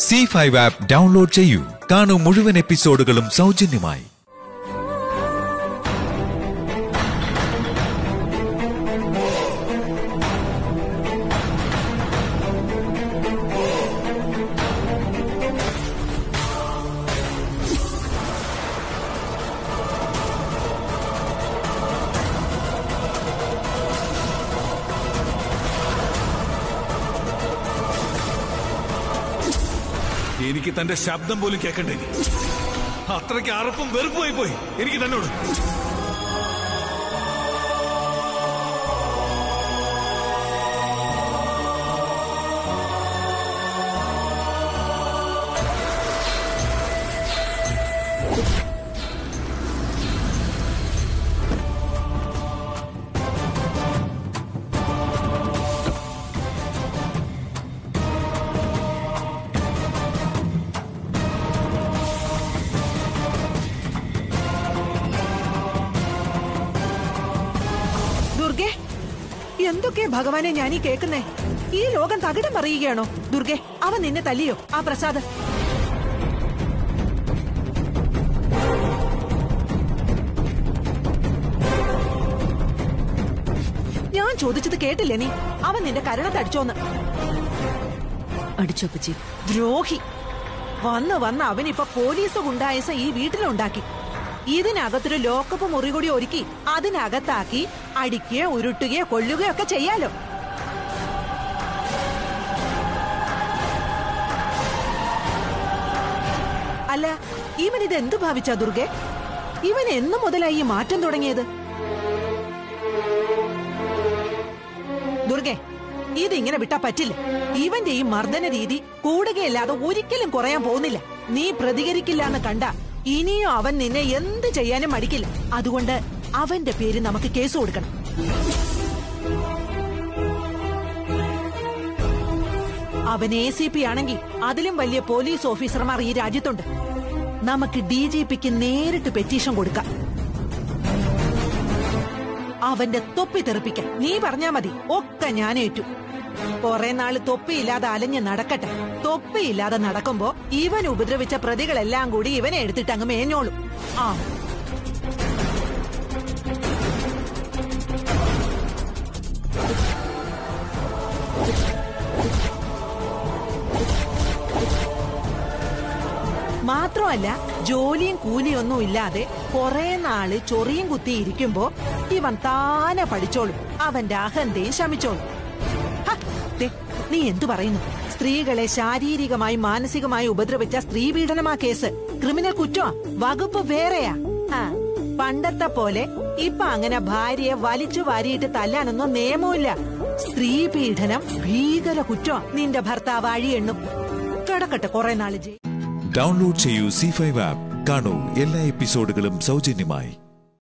C five app download ചെയ്യൂ കാണൂ മുഴുവൻ എപ്പിസോഡുകളും സൗജന്യമായി എനിക്ക് തന്റെ ശബ്ദം പോലും കേൾക്കണ്ടേ ഇനി. അത്രയ്ക്ക് അറപ്പും വെറുപ്പുമായി പോയി എനിക്ക് തന്നോട് ദുർഗെ എന്തൊക്കെ ഭഗവാനെ ഞാൻ ഈ കേൾക്കുന്നേ ഈ ലോകം തകിടം മറിയുകയാണോ ദുർഗെ അവൻ നിന്നെ തല്ലിയോ ആ പ്രസാദ് ഞാൻ ചോദിച്ചത് കേട്ടില്ലേ നീ അവൻ നിന്റെ കരണത്തടിച്ചോന്ന് അടിച്ചപ്പച്ചി ദ്രോഹി വന്ന് വന്ന് അവനിപ്പൊ പോലീസ് ഗുണ്ടായസ ഈ വീട്ടിലുണ്ടാക്കി ഇതിനകത്തൊരു ലോക്കപ്പ് മുറി കൂടി ഒരുക്കി അതിനകത്താക്കി അടിക്കുകയോ ഉരുട്ടുകയോ കൊല്ലുകയോ ഒക്കെ ചെയ്യാലോ അല്ല ഇവൻ ഇത് എന്ത് ഭാവിച്ച ദുർഗെ ഇവൻ എന്നു മുതലായി ഈ മാറ്റം തുടങ്ങിയത് ദുർഗെ ഇതിങ്ങനെ വിട്ടാ പറ്റില്ല ഇവന്റെ ഈ മർദ്ദന രീതി കൂടുകയല്ലാതെ ഒരിക്കലും കുറയാൻ പോകുന്നില്ല നീ പ്രതികരിക്കില്ല എന്ന് കണ്ട ഇനിയും അവൻ നിന്നെ എന്ത് ചെയ്യാനും മടിക്കില്ല അതുകൊണ്ട് അവന്റെ പേര് നമുക്ക് കേസ് കൊടുക്കണം അവൻ എ സി പി ആണെങ്കിൽ അതിലും വലിയ പോലീസ് ഓഫീസർമാർ ഈ രാജ്യത്തുണ്ട് നമുക്ക് ഡി ജി പിക്ക് നേരിട്ട് പെറ്റീഷൻ കൊടുക്കാം അവന്റെ തൊപ്പി തെറിപ്പിക്കാൻ നീ പറഞ്ഞാ മതി ഒക്കെ ഞാൻ ഏറ്റു കുറെ നാള് തൊപ്പിയില്ലാതെ അലഞ്ഞ് നടക്കട്ടെ തൊപ്പിയില്ലാതെ നടക്കുമ്പോ ഇവൻ ഉപദ്രവിച്ച പ്രതികളെല്ലാം കൂടി ഇവനെ എടുത്തിട്ട് അങ്ങ് മേഞ്ഞോളും ആ മാത്രമല്ല ജോലിയും കൂലിയൊന്നും ഇല്ലാതെ കുറെ നാള് ചൊറിയും കുത്തി ഇരിക്കുമ്പോ ഇവൻ താനെ പഠിച്ചോളും അവന്റെ അഹന്തയും ശമിച്ചോളും ഹ, ദേ, നീ എന്തു പറയുന്നു സ്ത്രീകളെ ശാരീരികമായി മാനസികമായി ഉപദ്രവിച്ച സ്ത്രീ പീഡനമാ കേസ് ക്രിമിനൽ കുറ്റമാ വകുപ്പ് വേറെയാ ആ, പണ്ടത്തെ പോലെ ഇപ്പൊ അങ്ങനെ ഭാര്യയെ വലിച്ചു വാരിയിട്ട് തല്ലാനൊന്നും നിയമമില്ല സ്ത്രീ പീഡനം ഭീകര കുറ്റമാ നിന്റെ ഭർത്താവ് അഴിയെണ്ണും കിടക്കട്ടെ കുറെ നാള് ജയി ഡൗൺലോഡ് ചെയ്യൂ സി ഫൈവ് ആപ്പ് കാണൂ എല്ലാ എപ്പിസോഡുകളും സൗജന്യമായി